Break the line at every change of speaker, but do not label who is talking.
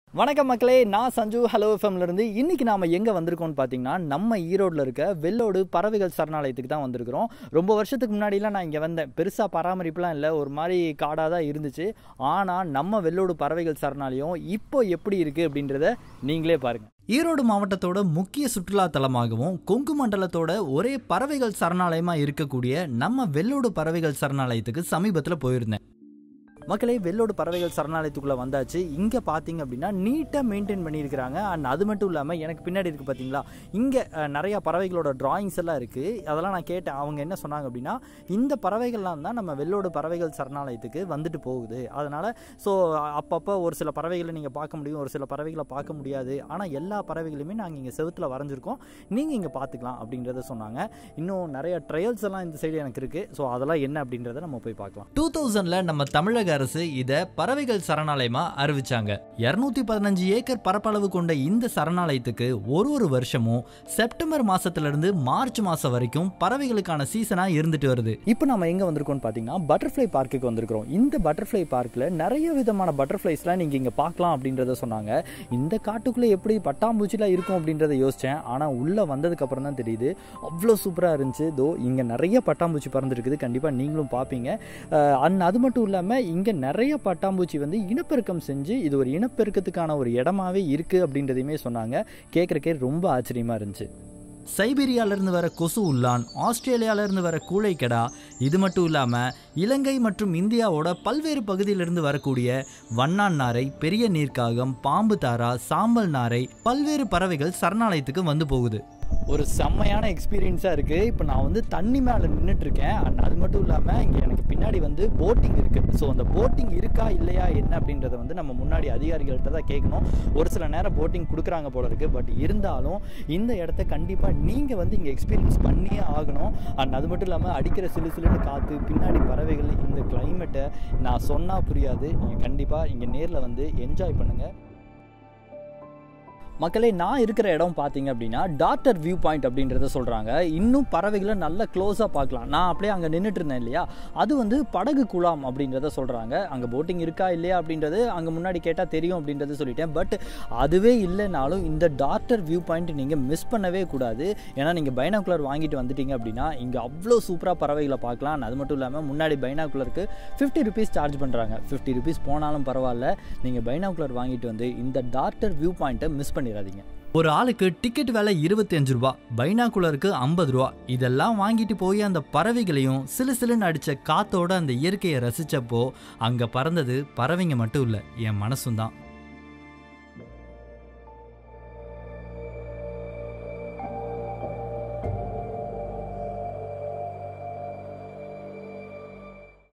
வணக்கம் மக்களே நான் சஞ்சு ஹலோ எஃப்எம்ல இருந்து இன்னைக்கு நாம எங்க வந்திருக்கோம்னு பார்த்தீங்கன்னா நம்ம ஈரோட்ல இருக்க வெள்ளோடு பறவைகள் சரணாலயத்துக்கு தான் வந்திருக்கிறோம் ரொம்ப வருஷத்துக்கு முன்னாடிலாம் நான் இங்கே வந்தேன் பெருசா பராமரிப்புலாம் இல்லை ஒரு மாதிரி காடாக தான் இருந்துச்சு ஆனால் நம்ம வெள்ளோடு பறவைகள் சரணாலயம் இப்போ எப்படி இருக்கு அப்படின்றத நீங்களே பாருங்க ஈரோடு மாவட்டத்தோட முக்கிய சுற்றுலா தலமாகவும் கொங்கு மண்டலத்தோட ஒரே பறவைகள் சரணாலயமா இருக்கக்கூடிய நம்ம வெள்ளோடு பறவைகள் சரணாலயத்துக்கு சமீபத்தில் போயிருந்தேன் மக்களே வெள்ளோடு பறவைகள் சரணாலயத்துக்குள்ளே வந்தாச்சு இங்கே பார்த்தீங்க அப்படின்னா நீட்டாக மெயின்டைன் பண்ணியிருக்கிறாங்க அண்ட் அது மட்டும் இல்லாமல் எனக்கு பின்னாடி இருக்குது பார்த்தீங்களா இங்கே நிறையா பறவைகளோட டிராயிங்ஸ் எல்லாம் இருக்குது அதெல்லாம் நான் கேட்டேன் அவங்க என்ன சொன்னாங்க அப்படின்னா இந்த பறவைகள்லாம் தான் நம்ம வெள்ளோடு பறவைகள் சரணாலயத்துக்கு வந்துட்டு போகுது அதனால் ஸோ அப்பப்போ ஒரு சில பறவைகளை நீங்கள் பார்க்க முடியும் ஒரு சில பறவைகளை பார்க்க முடியாது ஆனால் எல்லா பறவைகளுமே நாங்கள் இங்கே செவுத்தில் வரைஞ்சிருக்கோம் நீங்கள் இங்கே பார்த்துக்கலாம் அப்படின்றத சொன்னாங்க இன்னும் நிறைய ட்ரையல்ஸ் எல்லாம் இந்த சைடு எனக்கு இருக்குது ஸோ அதெல்லாம் என்ன அப்படின்றத நம்ம போய் பார்க்கலாம் டூ தௌசண்டில் நம்ம தமிழக அரசு இதை பறவைகள் சரணாலயமா அறிவிச்சாங்க இருநூத்தி பதினஞ்சு ஏக்கர் பரப்பளவு கொண்ட இந்த சரணாலயத்துக்கு ஒரு ஒரு வருஷமும் செப்டம்பர் மாசத்துல இருந்து மார்ச் மாசம் வரைக்கும் பறவைகளுக்கான சீசனா இருந்துட்டு வருது இப்போ நம்ம எங்க வந்திருக்கோம்னு பாத்தீங்கன்னா பட்டர்ஃப்ளை பார்க்குக்கு வந்திருக்கிறோம் இந்த பட்டர்ஃப்ளை பார்க்ல நிறைய விதமான பட்டர்ஃப்ளைஸ்லாம் நீங்க இங்க பார்க்கலாம் அப்படின்றத சொன்னாங்க இந்த காட்டுக்குள்ள எப்படி பட்டாம்பூச்சிலாம் இருக்கும் அப்படின்றத யோசிச்சேன் ஆனா உள்ள வந்ததுக்கு அப்புறம் தான் தெரியுது அவ்வளோ சூப்பரா இருந்துச்சு தோ இங்க நிறைய பட்டாம்பூச்சி பறந்துருக்குது கண்டிப்பா நீங்களும் பார்ப்பீங்க அண்ட் அது மட்டும் இல்லாமல் இங்கே நிறைய பட்டாம்பூச்சி வந்து இனப்பெருக்கம் செஞ்சு இது ஒரு இனப்பெருக்கத்துக்கான ஒரு இடமாவே இருக்குது அப்படின்றதையுமே சொன்னாங்க கேட்குறக்கே ரொம்ப ஆச்சரியமாக இருந்துச்சு சைபீரியாவிலிருந்து வர கொசு உள்ளான் ஆஸ்திரேலியாவிலிருந்து வர கூளைக்கடா இது மட்டும் இல்லாமல் இலங்கை மற்றும் இந்தியாவோட பல்வேறு பகுதியிலிருந்து வரக்கூடிய வண்ணான் நாரை பெரிய நீர்க்காகம் பாம்பு தாரா சாம்பல் நாரை பல்வேறு பறவைகள் சரணாலயத்துக்கு வந்து போகுது ஒரு செம்மையான எக்ஸ்பீரியன்ஸாக இருக்குது இப்போ நான் வந்து தண்ணி மேலே நின்றுட்டுருக்கேன் அண்ட் அது மட்டும் இல்லாமல் இங்கே எனக்கு பின்னாடி வந்து போட்டிங் இருக்குது ஸோ அந்த போட்டிங் இருக்கா இல்லையா என்ன அப்படின்றத வந்து நம்ம முன்னாடி அதிகாரிகள்கிட்ட தான் கேட்கணும் ஒரு சில நேரம் போட்டிங் கொடுக்குறாங்க போல இருக்குது பட் இருந்தாலும் இந்த இடத்த கண்டிப்பாக நீங்கள் வந்து இங்கே எக்ஸ்பீரியன்ஸ் பண்ணியே ஆகணும் அண்ட் அது மட்டும் இல்லாமல் அடிக்கிற சிலு சிலுன்னு காற்று பின்னாடி பறவைகள் இந்த கிளைமேட்டை நான் சொன்னால் புரியாது நீங்கள் கண்டிப்பாக இங்கே நேரில் வந்து என்ஜாய் பண்ணுங்கள் மக்களே நான் இருக்கிற இடம் பார்த்தீங்க அப்படின்னா டாக்டர் வியூ பாயிண்ட் அப்படின்றத சொல்கிறாங்க இன்னும் பறவைகளை நல்ல க்ளோஸாக பார்க்கலாம் நான் அப்படியே அங்கே நின்றுட்டு இருந்தேன் இல்லையா அது வந்து படகு குழாம் அப்படின்றத சொல்கிறாங்க அங்கே போட்டிங் இருக்கா இல்லையா அப்படின்றது அங்கே முன்னாடி கேட்டால் தெரியும் அப்படின்றது சொல்லிட்டேன் பட் அதுவே இல்லைனாலும் இந்த டாக்டர் வியூ பாயிண்ட் நீங்கள் மிஸ் பண்ணவே கூடாது ஏன்னா நீங்கள் பைனாகுலர் வாங்கிட்டு வந்துட்டீங்க அப்படின்னா இங்கே அவ்வளோ சூப்பராக பறவைகளை பார்க்கலாம் அது மட்டும் இல்லாமல் முன்னாடி பைனாகுலருக்கு ஃபிஃப்டி ருபீஸ் சார்ஜ் பண்ணுறாங்க ஃபிஃப்டி ருபீஸ் போனாலும் பரவாயில்ல நீங்கள் பைனாகுலர் வாங்கிட்டு வந்து இந்த டாக்டர் வியூ பாயிண்ட்டை மிஸ் பண்ணி பண்ணிடாதீங்க ஒரு ஆளுக்கு டிக்கெட் விலை இருபத்தி அஞ்சு ரூபா பைனாகுலருக்கு ஐம்பது ரூபா இதெல்லாம் வாங்கிட்டு போய் அந்த பறவைகளையும் சிலு சிலுன்னு அடிச்ச காத்தோட அந்த இயற்கையை ரசிச்சப்போ அங்க பறந்தது பறவைங்க மட்டும் இல்லை என் மனசும் தான்